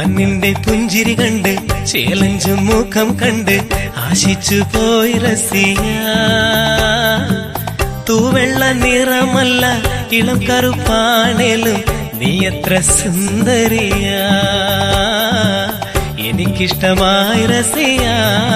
ഞാൻ നിന്റെ പുഞ്ചിരി കണ്ട് ചേലഞ്ചും മുഖം കണ്ട് ആശിച്ചു പോയി റസിയ തൂവെള്ള നിറമല്ല ഇളം കറുപ്പാണേലും നീ എത്ര സുന്ദരിയ എനിക്കിഷ്ടമായി റസിയ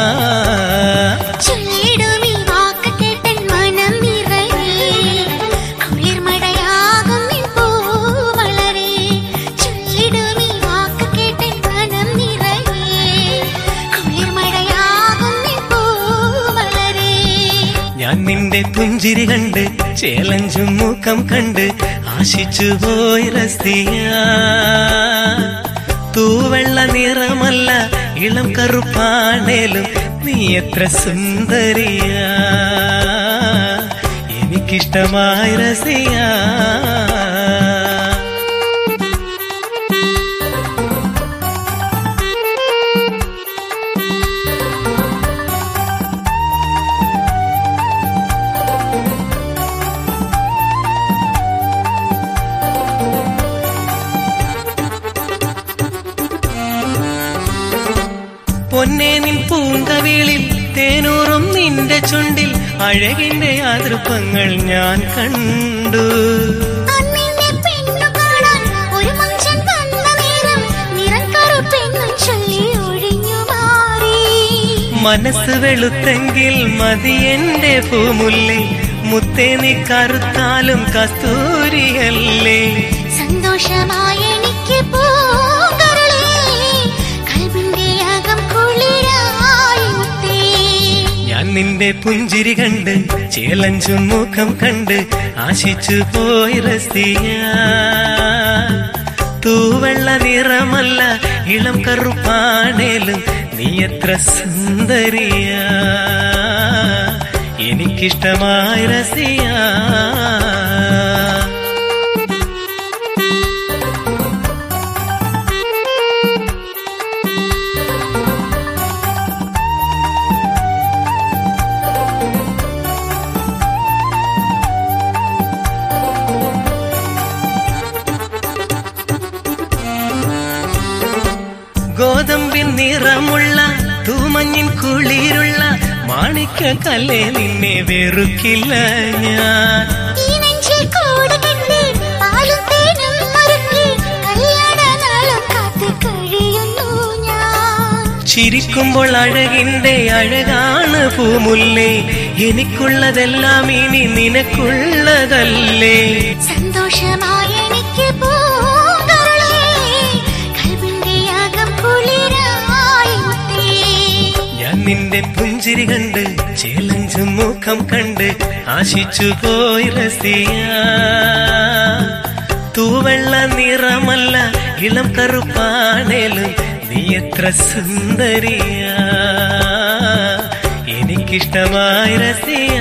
ചൊല്ലിടുമീ വാക്ക് കേട്ടൻ മനം നിറയെ കുളിർമഴയാകും നിൻ പൂവളരെ ചൊല്ലിടുമീ വാക്ക് കേട്ടൻ മനം നിറയെ കുളിർമഴയാകും നിൻ പൂവളരെ ഞാൻ നിന്റെ പുഞ്ചിരി കണ്ട് ചേലഞ്ചും മുഖം കണ്ട് ആശിച്ചു പോയി റസിയ തൂവെള്ള നിറമല്ല ഇളം കറുപ്പാണേലും നീ എത്ര സുന്ദരിയ എനിക്കിഷ്ടമായി റസിയ പൊന്നേ നിൻ പൂങ്കവിളിൽ തേനൂറും നിന്റെ ചുണ്ടിൽ അഴകിന്റെ അതിർപ്പങ്ങൾ ഞാൻ കണ്ടു അന്നിന്റെ പെണ്ണു കാണാൻ ഒരു മനുഷ്യൻ വന്ന നേരം നിറം കറുപ്പെന്നും ചൊല്ലി ഒഴിഞ്ഞു മാറി മനസ്സ് വെളുത്തെങ്കിൽ മതി എന്റെ പൂമുല്ലേ മുത്തേ നീ കറുത്താലും കസ്തൂരിയല്ലേ സന്തോഷമായ എനിക്ക് പൂങ്കരളേ കൽബിന്റെ അകം കുളിരായി മുത്തേ ഞാൻ നിന്റെ പുഞ്ചിരി കണ്ട് ചേലഞ്ചും മുഖം കണ്ട് ആശിച്ചു പോയി റസിയ തൂവെള്ള നിറമല്ല ഇളം കറുപ്പാണേലും നീ എത്ര സുന്ദരിയ എനിക്കിഷ്ടമായി റസിയ ഗോതമ്പിൻ നിറമുള്ള തൂമഞ്ഞിൻ കുളിരുള്ള മാണിക്ക കല്ലേ നിന്നെ വെറുക്കില്ല ഞാൻ ഈ നെഞ്ചിൽ കൂട് കെട്ടി പാലും തേനും ഒരുക്കി കല്യാണ നാളും കാത്ത് കഴിയുന്നു ഞാൻ ചിരിക്കുമ്പോൾ അഴകിന്റെ അഴകാണ് പൂമുല്ലേ എനിക്കുള്ളതെല്ലാം ഇനി നിനക്കുള്ളതല്ലേ സന്തോഷമായ എനിക്ക് പൂങ്കരളേ കൽബിന്റെ അകം കുളിരായി മുത്തേ ഞാൻ നിന്റെ പുഞ്ചിരി കണ്ട് ചേലഞ്ചും മുഖം കണ്ട് ആശിച്ചു പോയി റസിയ തൂവെള്ള നിറമല്ല ഇളം കറുപ്പാണേലും നീ എത്ര സുന്ദരിയ എനിക്കിഷ്ടമായി റസിയ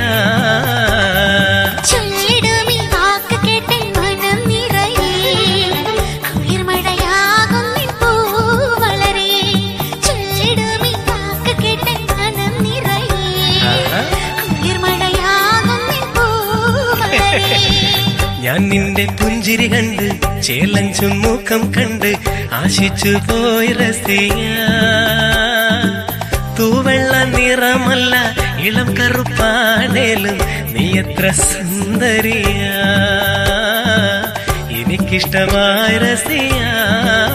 ചൊല്ലിടുമീ വാക്ക് കേട്ടൻ മനം നിറയെ കുളിർമഴയാകും നിൻ പൂവളരെ ചൊല്ലിടുമീ വാക്ക് കേട്ടൻ മനം നിറയെ കുളിർമഴയാകും നിൻ പൂവളരെ ഞാൻ നിന്റെ പുഞ്ചിരി കണ്ട് ചേലഞ്ചും മുഖം കണ്ട് ആശിച്ചു പോയി റസിയ തൂവെള്ള നിറമല്ല ഇളം കറുപ്പാണേലും നീ എത്ര സുന്ദരിയ എനിക്കിഷ്ടമായി റസിയ